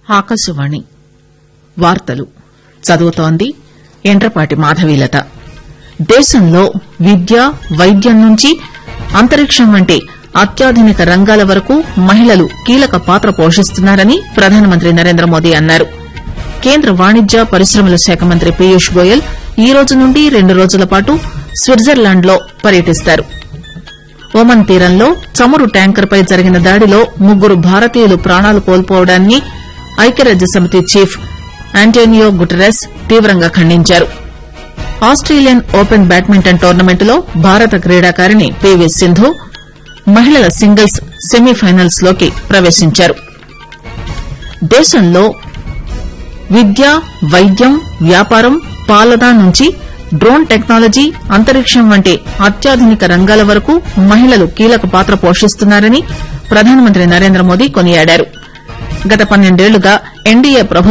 ఆకాశవాణి వార్తలు చదువుతోంది ఎండ్రపాటి మాధవీలత దేశంలో విద్య వైద్యం నుంచి అంతరిక్షం వంటి అత్యాధునిక రంగాల వరకు మహిళలు కీలక పాత్ర పోషిస్తున్నారని ప్రధానమంత్రి నరేంద్రమోదీ అన్నారు కేంద్ర వాణిజ్య పరిశ్రమల శాఖ మంత్రి పీయూష్ గోయల్ ఈ రోజు నుండి రెండు రోజుల పాటు స్విట్జర్లాండ్ లో పర్యటిస్తారు ఒమన్ తీరంలో చమురు ట్యాంకర్పై జరిగిన దాడిలో ముగ్గురు భారతీయులు ప్రాణాలు కోల్పోవడాన్ని ఐక్యరాజ్యసమితి చీఫ్ ఆంటోనియో గుటెరస్ తీవ్రంగా ఖండించారు ఆస్టేలియన్ ఓపెన్ బ్యాడ్మింటన్ టోర్నమెంటులో భారత క్రీడాకారిణి పీవీ సింధు మహిళల సింగిల్స్ సెమీఫైనల్స్ లోకి ప్రవేశించారు దేశంలో విద్య వైద్యం వ్యాపారం పాలన నుంచి డ్రోన్ టెక్నాలజీ అంతరిక్షం వంటి అత్యాధునిక రంగాల వరకు మహిళలు కీలక పాత్ర పోషిస్తున్నారని ప్రధానమంత్రి నరేంద్రమోదీ కొనియాడారు గత పన్నెండేళ్లుగా ఎన్డీఏ ప్రభుత్వం